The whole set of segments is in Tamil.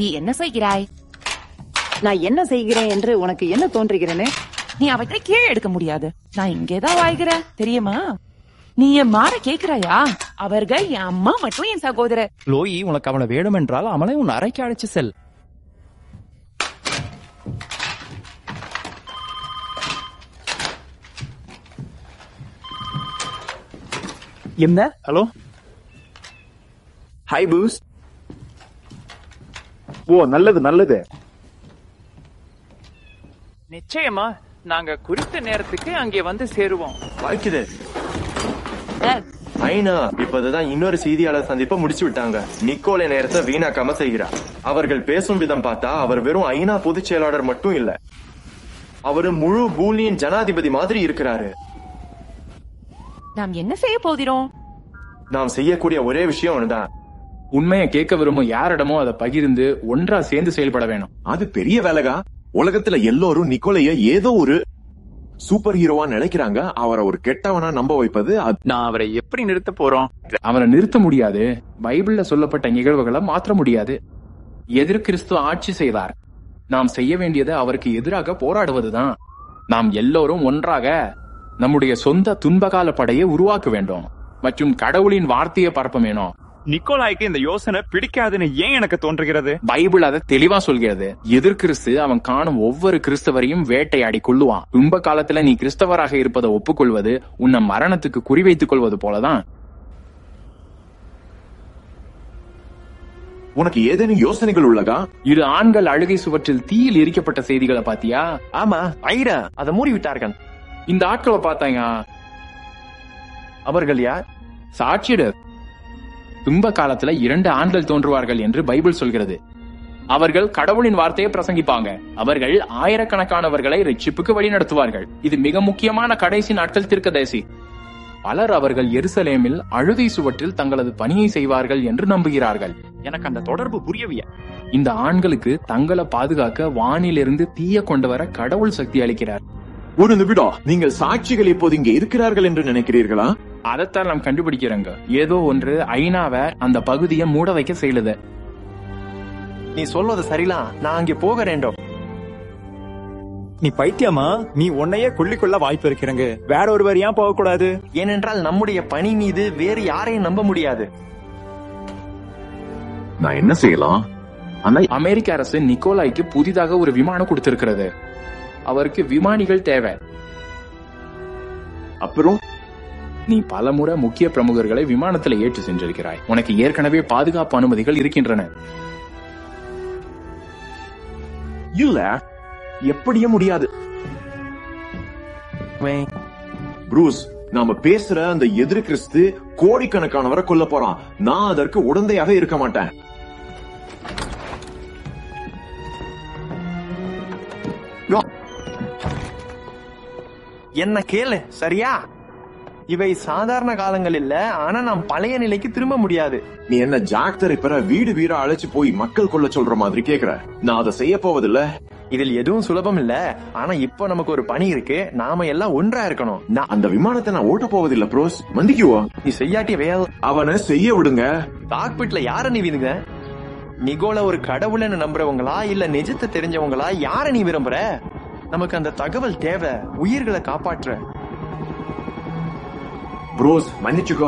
நீ என்ன செய்கிறாய் நான் என்ன செய்கிறேன் என்று உனக்கு என்ன தோன்றுகிறேன்னு நீ அவற்றை கீழே எடுக்க முடியாது நான் இங்கேதான் வாய்கிறேன் தெரியுமா நீ என் மாற கேக்குறாயா அவர்கள் என் அம்மா மற்றும் என் சகோதரர் லோயி உனக்கு அவனை வேண்டுமென்றால் அவனை உன் அறைக்கு அழைச்சு செல் என்ன ஹலோ ஹாய் பூஸ் ஓ நல்லது நல்லது நிச்சயமா நாங்க குறித்த நேரத்துக்கு அங்கே வந்து சேருவோம் வாய்க்குது ஐநா இப்பதான் இன்னொரு செய்தியாளர் சந்திப்பை முடிச்சு விட்டாங்க நிக்கோலை நேரத்தை வீணாக்காம செய்கிறார் அவர்கள் பேசும் விதம் பார்த்தா அவர் வெறும் ஐநா பொதுச் செயலாளர் மட்டும் இல்ல அவரு முழு பூலியின் ஜனாதிபதி மாதிரி இருக்கிறாரு நாம் என்ன செய்ய போகிறோம் நாம் செய்யக்கூடிய ஒரே விஷயம் ஒண்ணுதான் உண்மையை கேட்க விரும்பும் யாரிடமோ அதை பகிர்ந்து ஒன்றா சேர்ந்து செயல்பட வேணும் அது பெரிய வேலைகா உலகத்துல எல்லோரும் நிக்கோலைய ஏதோ ஒரு சூப்பர் ஹீரோவா நினைக்கிறாங்க அவரை ஒரு கெட்டவனா நம்ப வைப்பது அது- நான் அவரை எப்படி நிறுத்த போறோம் அவனை நிறுத்த முடியாது பைபிள்ல சொல்லப்பட்ட நிகழ்வுகளை மாற்ற முடியாது எதிர் கிறிஸ்து ஆட்சி செய்தார் நாம் செய்ய வேண்டியது அவருக்கு எதிராக போராடுவதுதான் நாம் எல்லோரும் ஒன்றாக நம்முடைய சொந்த துன்பகால படையை உருவாக்க வேண்டும் மற்றும் கடவுளின் வார்த்தையை பரப்ப வேணும் நிக்கோலாய்க்கு இந்த யோசனை பிடிக்காதுன்னு ஏன் எனக்கு தோன்றுகிறது பைபிள் அதை தெளிவா சொல்கிறது எதிர் கிறிஸ்து அவன் காணும் ஒவ்வொரு கிறிஸ்தவரையும் வேட்டையாடி கொள்ளுவான் துன்ப காலத்துல நீ கிறிஸ்தவராக இருப்பதை ஒப்புக்கொள்வது உன்னை மரணத்துக்கு குறிவைத்துக் கொள்வது போலதான் உனக்கு ஏதேனும் யோசனைகள் உள்ளதா இரு ஆண்கள் அழுகை சுவற்றில் தீயில் எரிக்கப்பட்ட செய்திகளை பாத்தியா ஆமா ஐரா அதை மூடி விட்டார்கள் இந்த ஆட்களை பார்த்தாங்க அவர்கள் யார் சாட்சியிடு துன்ப காலத்துல இரண்டு ஆண்கள் தோன்றுவார்கள் என்று பைபிள் சொல்கிறது அவர்கள் கடவுளின் வார்த்தையை பிரசங்கிப்பாங்க அவர்கள் ஆயிரக்கணக்கானவர்களை ரட்சிப்புக்கு வழி நடத்துவார்கள் இது மிக முக்கியமான கடைசி நாட்கள் தீர்க்கதரிசி பலர் அவர்கள் எருசலேமில் அழுகை சுவற்றில் தங்களது பணியை செய்வார்கள் என்று நம்புகிறார்கள் எனக்கு அந்த தொடர்பு புரியவிய இந்த ஆண்களுக்கு தங்களை பாதுகாக்க வானிலிருந்து தீய கொண்டு வர கடவுள் சக்தி அளிக்கிறார் ஒரு நிமிடம் நீங்கள் சாட்சிகள் இப்போது இங்கே இருக்கிறார்கள் என்று நினைக்கிறீர்களா அதைத்தான் நாம் கண்டுபிடிக்கிறோங்க ஏதோ ஒன்று ஐநாவை அந்த பகுதியை மூட வைக்க செய்யுது நீ சொல்வது சரிலாம் நான் அங்கே போக வேண்டும் நீ பைத்தியமா நீ உன்னையே கொள்ளிக்கொள்ள வாய்ப்பு இருக்கிறங்க வேற ஒருவர் ஏன் போக கூடாது ஏனென்றால் நம்முடைய பணி மீது வேறு யாரையும் நம்ப முடியாது நான் என்ன செய்யலாம் ஆனா அமெரிக்க அரசு நிக்கோலாய்க்கு புதிதாக ஒரு விமானம் கொடுத்திருக்கிறது அவருக்கு விமானிகள் தேவை அப்புறம் நீ பலமுறை முக்கிய பிரமுகர்களை விமானத்துல ஏற்றி சென்றிருக்கிறாய் உனக்கு ஏற்கனவே பாதுகாப்பு அனுமதிகள் இருக்கின்றன இல்ல எப்படியே முடியாது வே, ப்ரூஸ் நாம பேசுற அந்த எதிர் கிறிஸ்து கோடிக்கணக்கானவரை கொல்ல போறான் நான் அதற்கு உடந்தையாக இருக்க மாட்டேன் என்ன கேளு சரியா இவை சாதாரண காலங்கள் இல்ல ஆனா நாம் பழைய நிலைக்கு திரும்ப முடியாது நீ என்ன ஜாக் தரிப்பற வீடு வீடா அழைச்சு போய் மக்கள் கொல்ல சொல்ற மாதிரி கேக்குற நான் அதை செய்ய போவதில்ல இதில் எதுவும் சுலபம் இல்ல ஆனா இப்போ நமக்கு ஒரு பணி இருக்கு நாம எல்லாம் ஒன்றா இருக்கணும் நான் அந்த விமானத்தை நான் ஓட்ட போவதில்ல ப்ரோஸ் மந்திக்குவா நீ செய்யாட்டி வேல் அவனை செய்ய விடுங்க காக்பிட்ல யார நீ விதுங்க நிகோல ஒரு கடவுள்னு நம்புறவங்களா இல்ல நிஜத்தை தெரிஞ்சவங்களா யார நீ விரும்புற நமக்கு அந்த தகவல் தேவை உயிர்களை காப்பாற்ற ப்ரோஸ் மன்னிச்சுக்கோ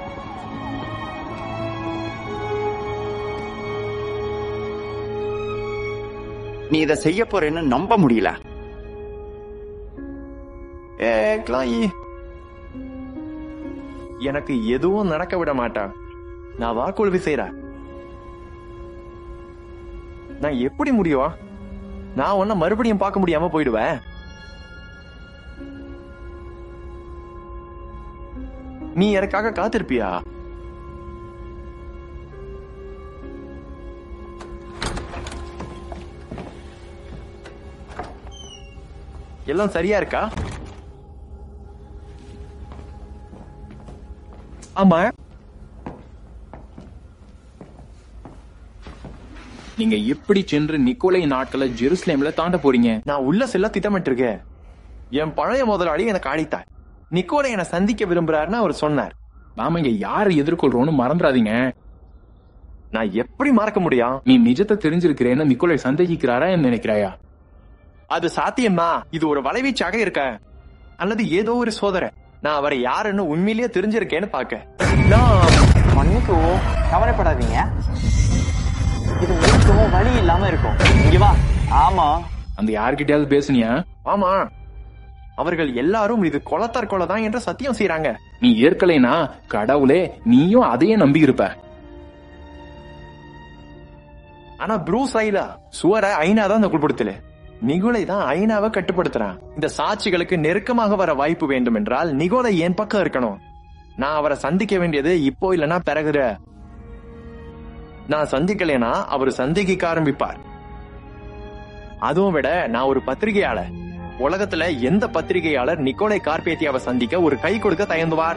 நீ இதை செய்ய போறேன்னு நம்ப முடியல ஏ கிளாயி எனக்கு எதுவும் நடக்க விட மாட்டான் நான் வாக்குறுதி செய்யறேன் நான் எப்படி முடியும் நான் உன்ன மறுபடியும் பார்க்க முடியாம போயிடுவேன் நீ எனக்காக காத்திருப்பியா எல்லாம் சரியா இருக்கா ஆமா நீங்க எப்படி சென்று நிக்கோலை நாட்களை ஜெருசலேம்ல தாண்ட போறீங்க நான் உள்ள செல்ல திட்டமிட்டிருக்கேன் என் பழைய முதலாளி எனக்கு அழைத்தார் நிக்கோலை என்னை சந்திக்க விரும்புறாருன்னு அவர் சொன்னார் நாம இங்க யாரை எதிர்கொள்றோம்னு மறந்துடாதீங்க நான் எப்படி மறக்க முடியும் நீ நிஜத்தை தெரிஞ்சிருக்கிறேன்னு நிக்கோலை சந்தேகிக்கிறாரா என்ன நினைக்கிறாயா அது சாத்தியமா இது ஒரு வலைவீச்சாக இருக்க அல்லது ஏதோ ஒரு சோதனை நான் அவரை யாருன்னு உண்மையிலேயே தெரிஞ்சிருக்கேன்னு பாக்க நான் மன்னிக்கவும் கவலைப்படாதீங்க இது முழுக்கவும் வழி இல்லாம இருக்கும் இங்க வா ஆமா அந்த யார்கிட்டயாவது பேசுனியா ஆமா அவர்கள் எல்லாரும் இது கொலத்தார் கொலை தான் என்று சத்தியம் செய்யறாங்க நீ ஏற்கலைனா கடவுளே நீயும் அதையே நம்பி இருப்ப ஆனா ப்ரூஸ் ஐலா சுவர ஐநா தான் அந்த குள்படுத்தல நிகுலை தான் ஐநாவை கட்டுப்படுத்துறான் இந்த சாட்சிகளுக்கு நெருக்கமாக வர வாய்ப்பு வேண்டும் என்றால் நிகோலை என் பக்கம் இருக்கணும் நான் அவரை சந்திக்க வேண்டியது இப்போ இல்லனா பிறகுற நான் சந்திக்கலைனா அவர் சந்திக்க ஆரம்பிப்பார் அதுவும் விட நான் ஒரு பத்திரிகையாளர் உலகத்துல எந்த பத்திரிகையாளர் நிக்கோலை கார்பேத்தியாவை சந்திக்க ஒரு கை கொடுக்க தயங்குவார்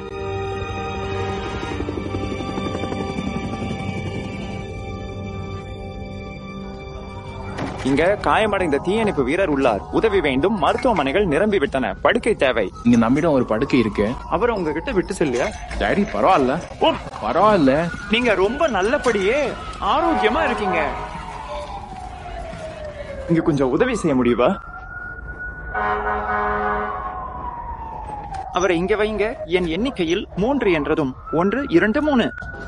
இங்க காயமடைந்த தீயணைப்பு வீரர் உள்ளார் உதவி வேண்டும் மருத்துவமனைகள் நிரம்பி விட்டன படுக்கை தேவை இங்க நம்மிடம் ஒரு படுக்கை இருக்கு அவர் உங்ககிட்ட விட்டு செல்லையா டாடி பரவாயில்ல ஓ பரவாயில்ல நீங்க ரொம்ப நல்லபடியே ஆரோக்கியமா இருக்கீங்க இங்க கொஞ்சம் உதவி செய்ய முடியுமா அவரை இங்க வைங்க என் எண்ணிக்கையில் மூன்று என்றதும் ஒன்று இரண்டு மூணு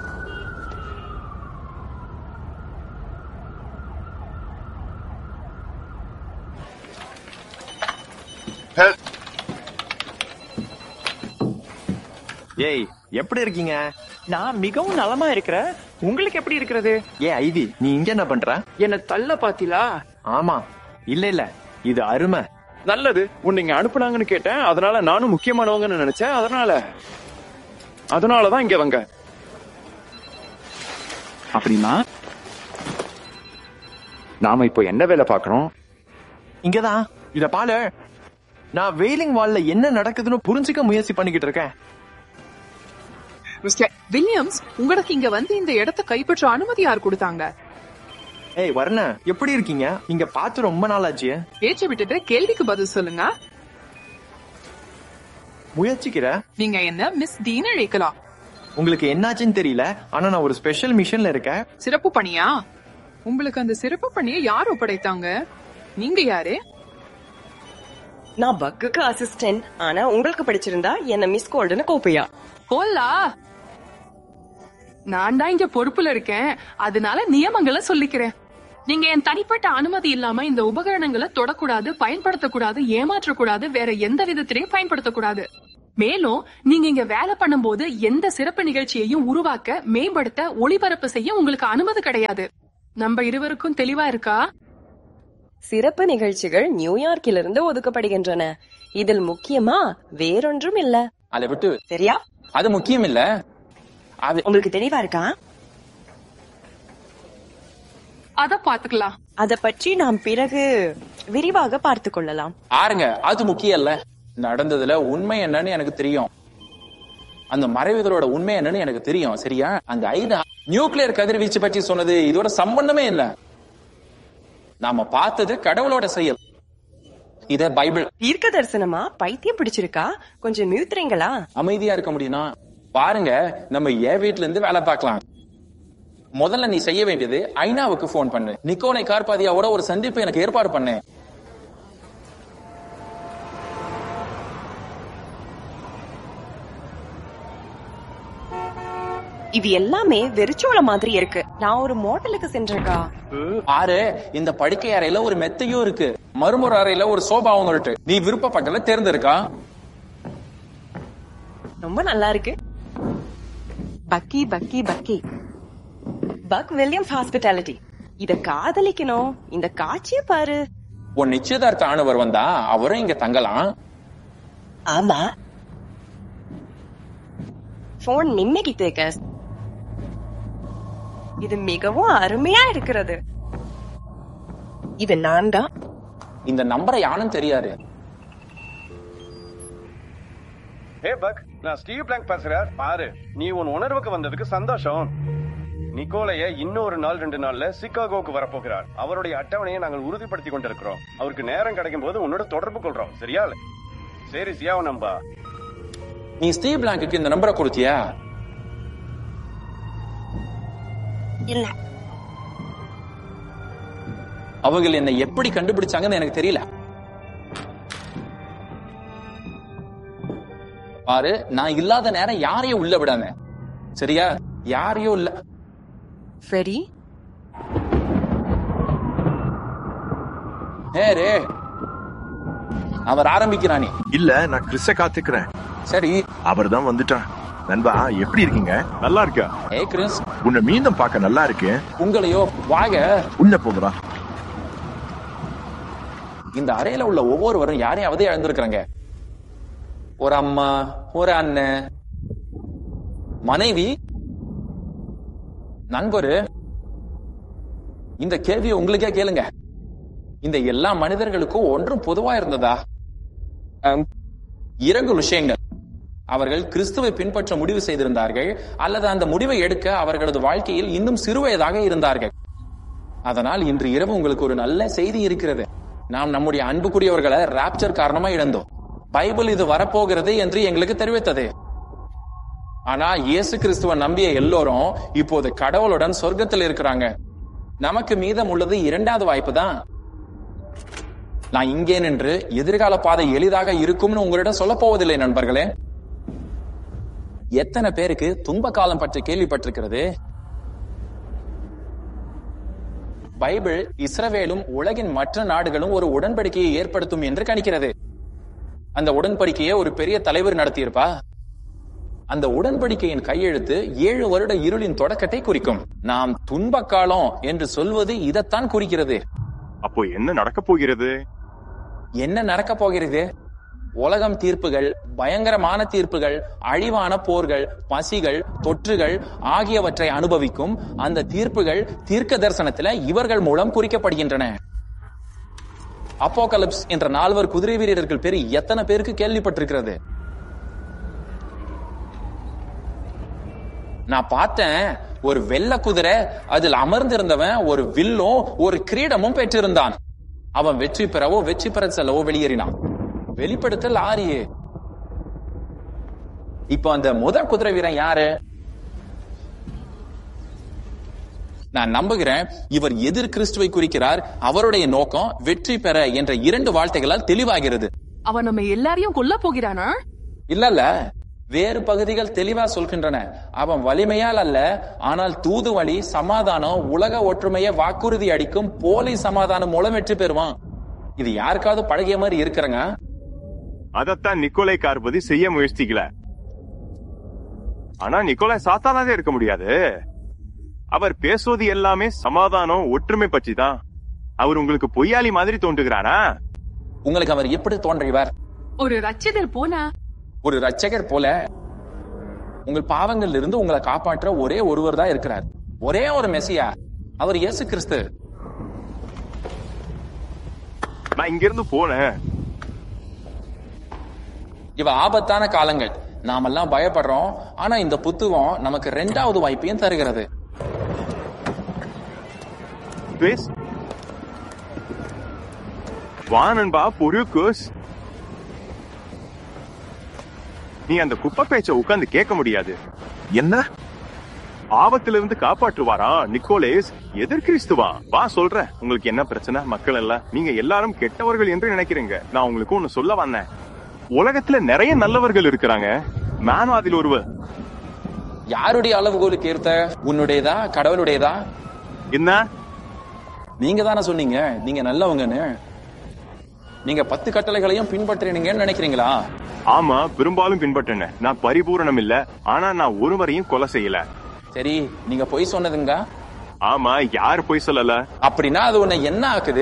ஏய் எப்படி இருக்கீங்க நான் மிகவும் நலமா இருக்கிறேன் உங்களுக்கு எப்படி இருக்கிறது ஏ ஐவி நீ இங்க என்ன பண்ற என்ன தள்ள பாத்தீங்களா ஆமா இல்ல இல்ல இது அருமை நல்லது உன்னை இங்க அனுப்புனாங்கன்னு கேட்டேன் அதனால நானும் முக்கியமானவங்கன்னு நினைச்சேன் அதனால அதனாலதான் இங்க வங்க அப்படின்னா நாம இப்போ என்ன வேலை பார்க்கறோம் இங்கதான் இத பாரு நான் வெயிலிங் வால்ல என்ன நடக்குதுன்னு புரிஞ்சுக்க முயற்சி பண்ணிக்கிட்டு இருக்கேன் மிஸ்டர் வில்லியம்ஸ் உங்களுக்கு இங்க வந்து இந்த இடத்தை கைப்பற்ற அனுமதி யார் கொடுத்தாங்க ஏய் வர்ண எப்படி இருக்கீங்க இங்க பார்த்து ரொம்ப நாள் ஆச்சு பேச்சை விட்டுட்டு கேள்விக்கு பதில் சொல்லுங்க முயற்சிக்கிற நீங்க என்ன மிஸ் டீன் அழைக்கலாம் உங்களுக்கு என்னாச்சுன்னு தெரியல ஆனா நான் ஒரு ஸ்பெஷல் மிஷன்ல இருக்கேன் சிறப்பு பணியா உங்களுக்கு அந்த சிறப்பு பணியை யார் ஒப்படைத்தாங்க நீங்க யாரு நான் பக்குக்கு அசிஸ்டன்ட் ஆனா உங்களுக்கு பிடிச்சிருந்தா என்ன மிஸ் கோல்டுன்னு கூப்பியா கோல்லா நான் தான் இங்க பொறுப்புல இருக்கேன் அதனால நியமங்களை சொல்லிக்கிறேன் நீங்க என் தனிப்பட்ட அனுமதி இல்லாம இந்த உபகரணங்களை தொடக்கூடாது பயன்படுத்தக்கூடாது ஏமாற்றக்கூடாது வேற எந்த விதத்திலையும் பயன்படுத்தக்கூடாது மேலும் நீங்க இங்க வேலை பண்ணும்போது எந்த சிறப்பு நிகழ்ச்சியையும் உருவாக்க மேம்படுத்த ஒளிபரப்பு செய்ய உங்களுக்கு அனுமதி கிடையாது நம்ம இருவருக்கும் தெளிவா இருக்கா சிறப்பு நிகழ்ச்சிகள் நியூயார்க்கிலிருந்து ஒதுக்கப்படுகின்றன இதில் முக்கியமா வேறொன்றும் இல்ல அதை விட்டு சரியா அது முக்கியம் இல்ல அது உங்களுக்கு தெளிவா இருக்கா அத பாத்துக்கலாம் அத பற்றி நாம் பிறகு விரிவாக பார்த்து கொள்ளலாம் ஆருங்க அது முக்கியம் இல்ல நடந்ததுல உண்மை என்னன்னு எனக்கு தெரியும் அந்த மறைவுகளோட உண்மை என்னன்னு எனக்கு தெரியும் சரியா அந்த ஐதா நியூக்ளியர் கதிர்வீச்சு பற்றி சொன்னது இதோட சம்பந்தமே இல்ல நாம பார்த்தது கடவுளோட செயல் இத பைபிள் தீர்க்க தரிசனமா பைத்தியம் பிடிச்சிருக்கா கொஞ்சம் நிறுத்துறீங்களா அமைதியா இருக்க முடியும்னா பாருங்க நம்ம என் வீட்ல இருந்து வேலை பார்க்கலாம் முதல்ல நீ செய்ய வேண்டியது ஐநாவுக்கு போன் பண்ணு நிக்கோனை கார்பாதியாவோட ஒரு சந்திப்பு எனக்கு ஏற்பாடு பண்ணு இது எல்லாமே வெறிச்சோள மாதிரி இருக்கு நான் ஒரு மோட்டலுக்கு சென்றிருக்கா பாரு இந்த படுக்கை அறையில ஒரு மெத்தையும் இருக்கு மறுமுறை அறையில ஒரு சோபாவும் இருக்கு நீ விருப்பப்பட்டல தேர்ந்தெடுக்கா ரொம்ப நல்லா இருக்கு பக்கி பக்கி பக்கி பக் வில்லியம்ஸ் ஹாஸ்பிட்டாலிட்டி இத காதலிக்கணும் இந்த காட்சிய பாரு உன் நிச்சயதார்த்த ஆணவர் வந்தா அவரும் இங்க தங்கலாம் ஆமா போன் நிம்மகிட்டு கேஸ் இது மிகவும் அருமையா இருக்கிறது இது நான் தான் இந்த நம்பரை யானும் தெரியாது ஹே பக் நான் ஸ்டீவ் பிளாங்க் பேசுறேன் பாரு நீ உன் உணர்வுக்கு வந்ததுக்கு சந்தோஷம் நிக்கோலைய இன்னொரு நாள் ரெண்டு நாள்ல சிகாகோக்கு வரப்போகிறார் அவருடைய அட்டவணையை நாங்கள் உறுதிப்படுத்தி கொண்டிருக்கிறோம் அவருக்கு நேரம் கிடைக்கும் போது உன்னோட தொடர்பு கொள்றோம் சரியா சரி சியாவ நம்பா நீ ஸ்டீவ் பிளாங்குக்கு இந்த நம்பரை கொடுத்தியா இல்ல அவங்க என்னை எப்படி கண்டுபிடிச்சாங்கன்னு எனக்கு தெரியல பாரு நான் இல்லாத நேரம் யாரையும் உள்ள விடாம சரியா யாரையும் இல்ல ஃப்ரெடி ஏ ரே அவர் ஆரம்பிக்கிறானே இல்ல நான் கிறிஸ்ட காத்துக்கிறேன் சரி அவர் தான் வந்துட்டான் நண்பா எப்படி இருக்கீங்க நல்லா இருக்கா ஏ கிறிஸ் உன்னை மீண்டும் பார்க்க நல்லா இருக்கு உங்களையோ வாங்க உள்ள போகிறா இந்த அறையில உள்ள ஒவ்வொருவரும் யாரையாவது இழந்திருக்கிறாங்க ஒரு அம்மா ஒரு அண்ணன் மனைவி நண்பரு இந்த கேள்வியை உங்களுக்கே கேளுங்க இந்த எல்லா மனிதர்களுக்கும் ஒன்றும் பொதுவா இருந்ததா அம், இரண்டு விஷயங்கள் அவர்கள் கிறிஸ்துவை பின்பற்ற முடிவு செய்திருந்தார்கள் அல்லது அந்த முடிவை எடுக்க அவர்களது வாழ்க்கையில் இன்னும் சிறுவயதாக இருந்தார்கள் அதனால் இன்று இரவு உங்களுக்கு ஒரு நல்ல செய்தி இருக்கிறது நாம் நம்முடைய அன்புக்குரியவர்களை ராப்சர் காரணமா இழந்தோம் பைபிள் இது வரப்போகிறது என்று எங்களுக்கு தெரிவித்தது ஆனா இயேசு கிறிஸ்துவ நம்பிய எல்லோரும் இப்போது கடவுளுடன் சொர்க்கத்தில் இருக்கிறாங்க நமக்கு மீதம் உள்ளது இரண்டாவது வாய்ப்பு தான் நான் இங்கே நின்று எதிர்கால பாதை எளிதாக இருக்கும்னு உங்களிடம் சொல்ல போவதில்லை நண்பர்களே எத்தனை பேருக்கு துன்ப காலம் பற்றி கேள்விப்பட்டிருக்கிறது பைபிள் இஸ்ரவேலும் உலகின் மற்ற நாடுகளும் ஒரு உடன்படிக்கையை ஏற்படுத்தும் என்று கணிக்கிறது அந்த உடன்படிக்கையை ஒரு பெரிய தலைவர் நடத்தியிருப்பா அந்த உடன்படிக்கையின் கையெழுத்து ஏழு வருட இருளின் தொடக்கத்தை குறிக்கும் நாம் துன்ப காலம் என்று சொல்வது இதைத்தான் குறிக்கிறது அப்போ என்ன நடக்க போகிறது என்ன நடக்க போகிறது உலகம் தீர்ப்புகள் பயங்கரமான தீர்ப்புகள் அழிவான போர்கள் பசிகள் தொற்றுகள் ஆகியவற்றை அனுபவிக்கும் அந்த தீர்ப்புகள் தீர்க்க தரிசனத்துல இவர்கள் மூலம் குறிக்கப்படுகின்றன அப்போகலிப்ஸ் என்ற நால்வர் குதிரை வீரர்கள் பேர் எத்தனை பேருக்கு கேள்விப்பட்டிருக்கிறது நான் பார்த்தேன் ஒரு வெள்ள குதிரை அதில் அமர்ந்திருந்தவன் ஒரு வில்லும் ஒரு கிரீடமும் பெற்றிருந்தான் அவன் வெற்றி பெறவோ வெற்றி பெற செல்லவோ வெளியேறினான் வெளிப்படுத்தல் ஆரியே இப்போ அந்த முதல் குதிரை வீரன் யாரு நான் நம்புகிறேன் இவர் எதிர் கிறிஸ்துவை குறிக்கிறார் அவருடைய நோக்கம் வெற்றி பெற என்ற இரண்டு வார்த்தைகளால் தெளிவாகிறது அவன் நம்ம எல்லாரையும் கொல்ல போகிறானா இல்ல இல்ல வேறு பகுதிகள் தெளிவா சொல்கின்றன அவன் வலிமையால் அல்ல ஆனால் தூதுவழி சமாதானம் உலக ஒற்றுமையை வாக்குறுதி அடிக்கும் போலி சமாதானம் மூலம் வெற்றி பெறுவான் இது யாருக்காவது பழகிய மாதிரி இருக்கிறங்க அதத்தான் நிக்கோலை கார்பதி செய்ய முயற்சிக்கல ஆனா நிக்கோலை சாத்தானாவே இருக்க முடியாது அவர் பேசுவது எல்லாமே சமாதானம் ஒற்றுமை பற்றி தான் அவர் உங்களுக்கு பொய்யாளி மாதிரி தோன்றுகிறாரா உங்களுக்கு அவர் எப்படி தோன்றியவர் ஒரு ரட்சகர் போனா ஒரு ரட்சகர் போல உங்கள் பாவங்கள்ல இருந்து உங்களை காப்பாற்ற ஒரே ஒருவர் தான் இருக்கிறார் ஒரே ஒரு மெசியா அவர் இயேசு கிறிஸ்து நான் இங்க இருந்து போனேன் இவ ஆபத்தான காலங்கள் நாமெல்லாம் பயப்படுறோம் ஆனா இந்த புத்துவம் நமக்கு ரெண்டாவது வாய்ப்பையும் தருகிறது Chris? வா நண்பா பொறுக்குஸ் நீ அந்த குப்பை பேச்ச உட்கார்ந்து கேட்க முடியாது என்ன ஆபத்திலிருந்து காப்பாற்றுவாரா நிக்கோலேஸ் எதிர் கிறிஸ்துவா வா சொல்றேன் உங்களுக்கு என்ன பிரச்சனை மக்கள் எல்லாம் நீங்க எல்லாரும் கெட்டவர்கள் என்று நினைக்கிறீங்க நான் உங்களுக்கு ஒண்ணு சொல்ல வந்தேன் உலகத்துல நிறைய நல்லவர்கள் இருக்கிறாங்க நானும் அதில் ஒருவர் யாருடைய அளவுகோலுக்கு ஏற்ற உன்னுடையதா கடவுளுடையதா என்ன நீங்க தானே சொன்னீங்க நீங்க நல்லவங்கன்னு நீங்க பத்து கட்டளைகளையும் பின்பற்றினீங்கன்னு நினைக்கிறீங்களா ஆமா பெரும்பாலும் பின்பற்றினேன் நான் பரிபூரணம் இல்ல ஆனா நான் ஒருவரையும் கொலை செய்யல சரி நீங்க பொய் சொன்னதுங்க ஆமா யார் பொய் சொல்லல அப்படின்னா அது உன்னை என்ன ஆக்குது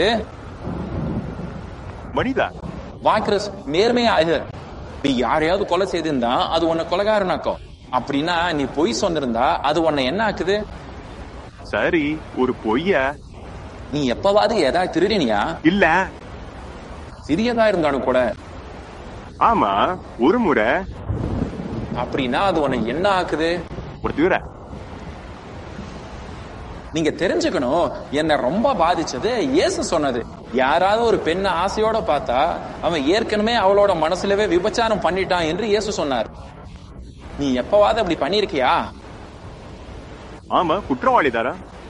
மனிதா வா கிறிஸ் நேர்மையா இது நீ யாரையாவது கொலை செய்திருந்தா அது உன்னை கொலைகாரனாக்கும் அப்படின்னா நீ பொய் சொன்னிருந்தா அது உன்னை என்ன ஆக்குது சரி ஒரு பொய்ய நீ எப்பவாவது ஏதாவது திருடினியா இல்ல சிறியதா இருந்தாலும் கூட ஆமா ஒரு முறை அப்படின்னா அது உன்னை என்ன ஆக்குது ஒரு தவிர நீங்க தெரிஞ்சுக்கணும் என்ன ரொம்ப பாதிச்சது இயேசு சொன்னது யாராவது ஒரு பெண்ணை ஆசையோட பார்த்தா அவன் ஏற்கனவே அவளோட மனசுலவே விபச்சாரம் பண்ணிட்டான் என்று இயேசு சொன்னார் நீ எப்பவாவது அப்படி பண்ணிருக்கியா ஆமா குற்றவாளி தாரா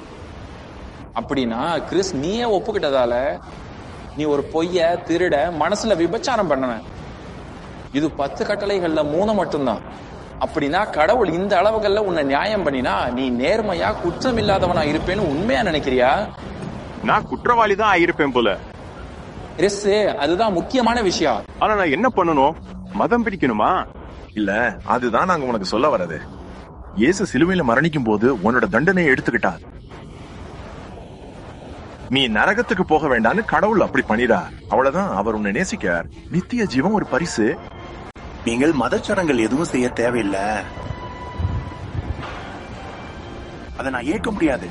அப்படின்னா கிறிஸ் நீயே ஒப்புக்கிட்டதால நீ ஒரு பொய்ய திருட மனசுல விபச்சாரம் பண்ணன இது பத்து கட்டளைகள்ல மூணு மட்டும்தான் அப்படின்னா கடவுள் இந்த அளவுகள்ல உன்னை நியாயம் பண்ணினா நீ நேர்மையா குற்றம் இல்லாதவனா இருப்பேன்னு உண்மையா நினைக்கிறியா நான் குற்றவாளி தான் ஆயிருப்பேன் போல கிறிஸ் அதுதான் முக்கியமான விஷயம் ஆனா நான் என்ன பண்ணணும் மதம் பிடிக்கணுமா இல்ல அதுதான் நாங்க உனக்கு சொல்ல வர்றது இயேசு சிலுவையில மரணிக்கும் போது உன்னோட தண்டனையை எடுத்துக்கிட்டார் நீ நரகத்துக்கு போக வேண்டாம்னு கடவுள் அப்படி பண்ணிடா அவ்வளவுதான் அவர் உன்னை நேசிக்கார் நித்திய ஜீவன் ஒரு பரிசு நீங்கள் மதச்சடங்கள் எதுவும் செய்ய தேவையில்லை அதை நான் ஏற்க முடியாது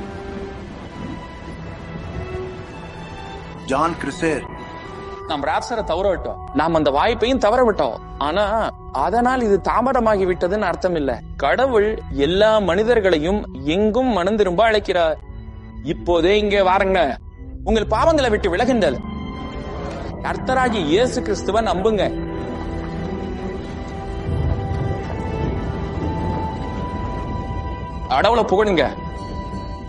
ஜான் கிறிஸ்டர் நாம் ராப்சரை தவற விட்டோம் நாம் அந்த வாய்ப்பையும் தவற விட்டோம் ஆனா அதனால் இது தாமதமாகி விட்டதுன்னு அர்த்தம் இல்ல கடவுள் எல்லா மனிதர்களையும் எங்கும் மனம் திரும்ப அழைக்கிறார் இப்போதே இங்கே வாருங்க உங்கள் பாவங்களை விட்டு விலகுங்கள் கர்த்தராகி இயேசு கிறிஸ்துவ நம்புங்க கடவுளை புகழுங்க